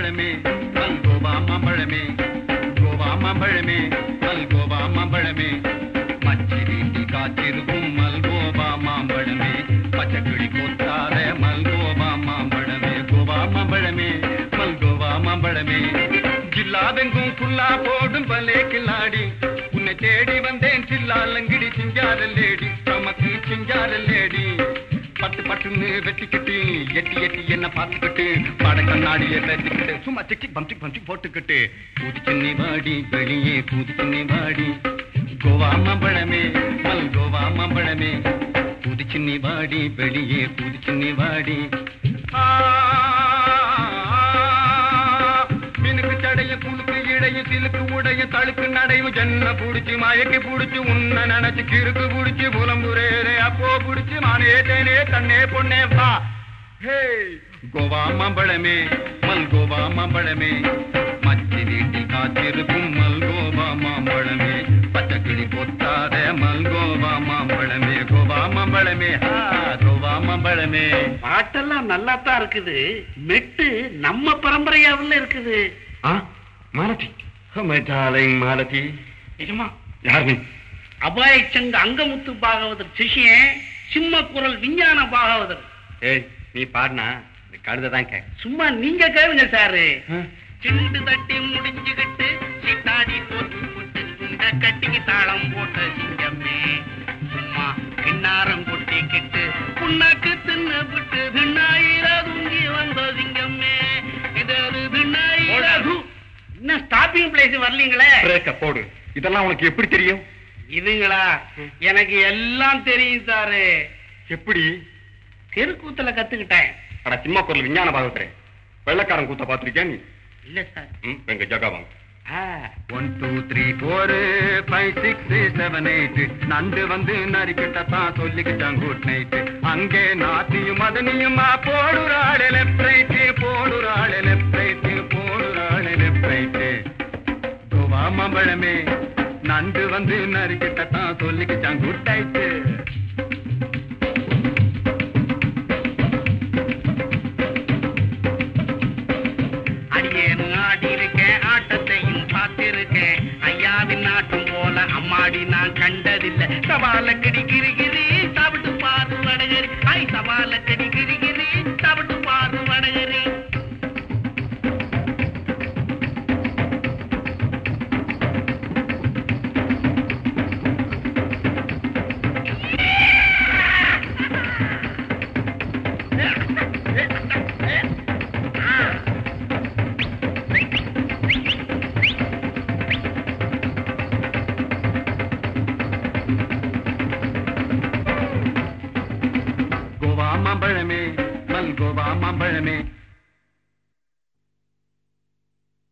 மாம்பழமே மல்கோவா மாம்பழமே கோவா மாம்பழமே மல்கோவா மாம்பழமே மச்சி வீட்டில் காத்திருக்கும் மல்கோவா மாம்பழமே பச்சைக்கிளி கொத்தாத மல்கோவா மாம்பழமே கோவா மாம்பழமே மல்கோவா மாம்பழமே ஜில்லாவெங்கும் புல்லா போடும் பலே கில்லாடி உன்னை தேடி வந்தேன் சில்லாலங்கிடி சிங்கார லேடி நமக்கு சிங்கார லேடி பட்டு பட்டுன்னு வெட்டிக்கிட்டு எட்டி எட்டி என்ன பார்த்துக்கிட்டு பட கண்ணாடியை பேசிக்கிட்டு சும்மா சிக்கி பம்சி பம்சி போட்டுக்கிட்டு பூதி சின்னி வாடி வெளியே பூதி சின்னி வாடி கோவா மாம்பழமே மல் கோவா மாம்பழமே பூதி சின்னி வாடி வெளியே பூதி சின்னி வாடி ஆ, மினுக்கு சடைய புழுக்கு இடைய சிலுக்கு உடைய தழுக்கு நடையும் ஜன்ன புடிச்சு மயக்கி புடிச்சு உன்ன நினைச்சு கிறுக்கு புடிச்சு புலம்புரேரே அப்போ புடிச்சு மானே தேனே தன்னே பொன்னே வா ஹே கோவா மாம்பழமே மல் கோவா மாம்பழமே மச்சி வீட்டில் காத்திருக்கும் மல்கோவா மாம்பழமே பச்சைக்கிளி கொத்தாத மல்கோவா மாம்பழமே கோவா மாம்பழமே ஆ, கோவா மாம்பழமே பாட்டெல்லாம் நல்லா தான் இருக்குது மெட்டு நம்ம பரம்பரையாவில் இருக்குது ஆ மாலதி மை டார்லிங் மாலதி நிஜமா யார் நீ அபாயச்சங்க அங்கமுத்து பாகவதர் சிஷியன் சிம்ம குரல் விஞ்ஞான பாகவதர் ஏய் நீ பாடினா இந்த கழுதை தான் கேட்க சும்மா நீங்க கேளுங்க சாரு சிண்டு தட்டி முடிஞ்சுகிட்டு சிட்டாடி போட்டு போட்டு இந்த கட்டிக்கு தாளம் போட்ட சிங்கமே சும்மா கிண்ணாரம் கொட்டிக்கிட்டு புண்ணாக்கு தின்னு விட்டு திண்ணாயிர தூங்கி வந்த சிங்கமே இது அது திண்ணாயிர தூ- இன்னும் ஸ்டாப்பிங் பிளேஸ் வரலீங்களே பிரேக்க போடு இதெல்லாம் உனக்கு எப்படி தெரியும் இதுங்களா எனக்கு எல்லாம் தெரியும் சாரு எப்படி தெருக்கூத்துல கத்துக்கிட்டேன் அட சிம்ம குரல் விஞ்ஞான பாகத்திரே வெள்ளக்காரன் கூத்த பாத்திருக்கியா நீ இல்ல சார் ம், எங்க ஜகாவாங்க one two three four five six seven eight நண்டு வந்து நரிக்கிட்டத்தான் சொல்லிக்கிட்டான் குட் நைட் அங்கே நாத்தியும் மதனியுமா போடுறாள் லெஃப்ட் ரைட் போடுறாள் லெஃப்ட் ரைட் போடுறாள் லெஃப்ட் ரைட் கோவா மாம்பழமே நண்டு வந்து நரிக்கிட்டத்தான் சொல்லிக்கிட்டான் குட் நைட் அடியேனு ஆடி இருக்கேன் ஆட்டத்தையும் பார்த்திருக்கேன் ஐயாவின் ஆட்டம் போல அம்மாடி நான் கண்டதில்லை சவால கடி கிரிகிரி சாப்பிட்டு பாரு வடகரி ஐ சவால கடி கிரிகிரி சாப்பிட்டு பாரு வடகரி கோவா மாம்பழமே மல் கோவா மாம்பழமே